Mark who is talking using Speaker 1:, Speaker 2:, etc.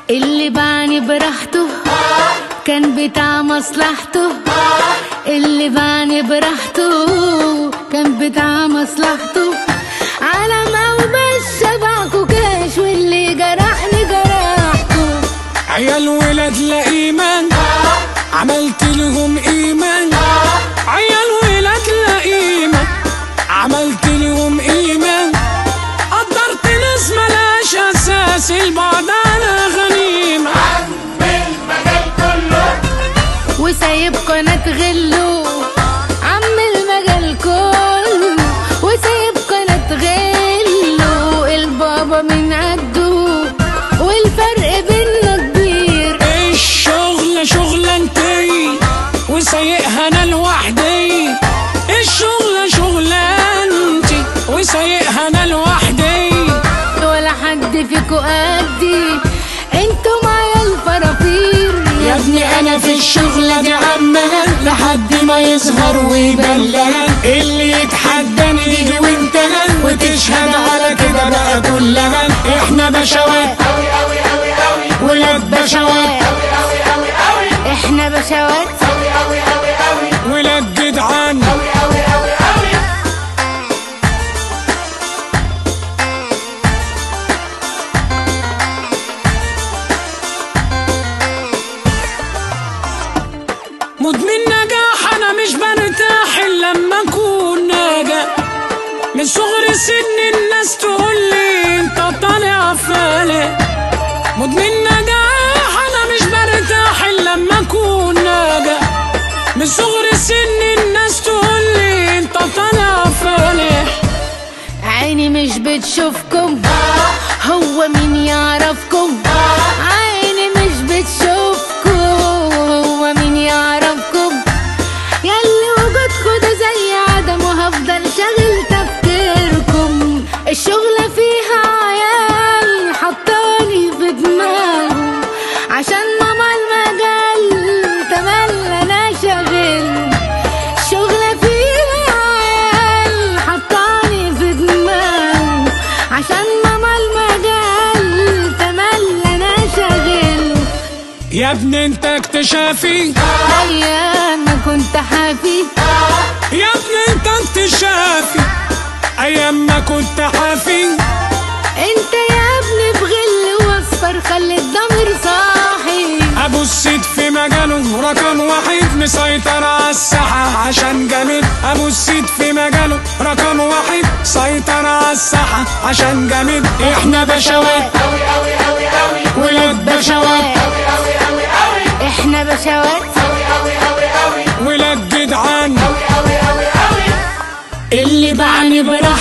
Speaker 1: اللي بعني براحته كان بتاع مصلحته اللي بعني براحته كان بتاع مصلحته عالم او بس شبعكوا كاش واللي جرحني جرحته
Speaker 2: عيال ولاد لا ايمان عملت لهم ايمان عيال ولاد لا ايمان عملت لهم ايمان قدرت ناس ملاش اساس البعد على غنيمه
Speaker 1: وسايب قناة غلو عم المجال كله وسايب قناة غلو البابا من قده والفرق بينا كبير
Speaker 2: الشغلة شغلانتي وسايقها انا لوحدي الشغلة شغلانتي وسايقها انا لوحدي
Speaker 1: ولا حد فيكو قدي انتوا معايا الفرافير
Speaker 2: يا ابني انا في الشغلة دي عمها لحد ما يظهر ويبلغ اللي يتحداني يجي وانتهى وتشهد على كده بقى كلها احنا بشوات ولاد بشوات
Speaker 1: احنا بشوات
Speaker 2: ولاد جدعان مدمن نجاح انا مش برتاح الا لما اكون ناجح من صغر سن الناس تقول لي انت طالع فالح مدمن نجاح انا مش برتاح الا لما اكون ناجح من صغر سن الناس تقول لي انت طالع فالح
Speaker 1: عيني مش بتشوفكم هو مين يعرفكم عيني مش بتشوفكم هو مين يعرفكم ياللي وجودكوا ده زي عدم وهفضل شاغل تفكيركم الشغلة فيها عيال حطاني في دماغه عشان ماما المجال تملى انا شاغل الشغلة فيها عيال حطاني في دماغه عشان ماما المجال تملى انا شاغل
Speaker 2: يا ابني انت اكتشافي
Speaker 1: ايام ما كنت حافي
Speaker 2: يا ابني انت اكتشافي ايام ما كنت حافي
Speaker 1: انت يا ابني بغل واصفر خلي الضمير صاحي
Speaker 2: ابو السيد في مجاله رقم واحد مسيطر على الساحة عشان جامد ابو السيد في مجاله رقم واحد سيطر على الساحة عشان جامد احنا بشوات ولاد بشوات
Speaker 1: احنا بشوات
Speaker 2: ولاد جدعان اللي بعني براحته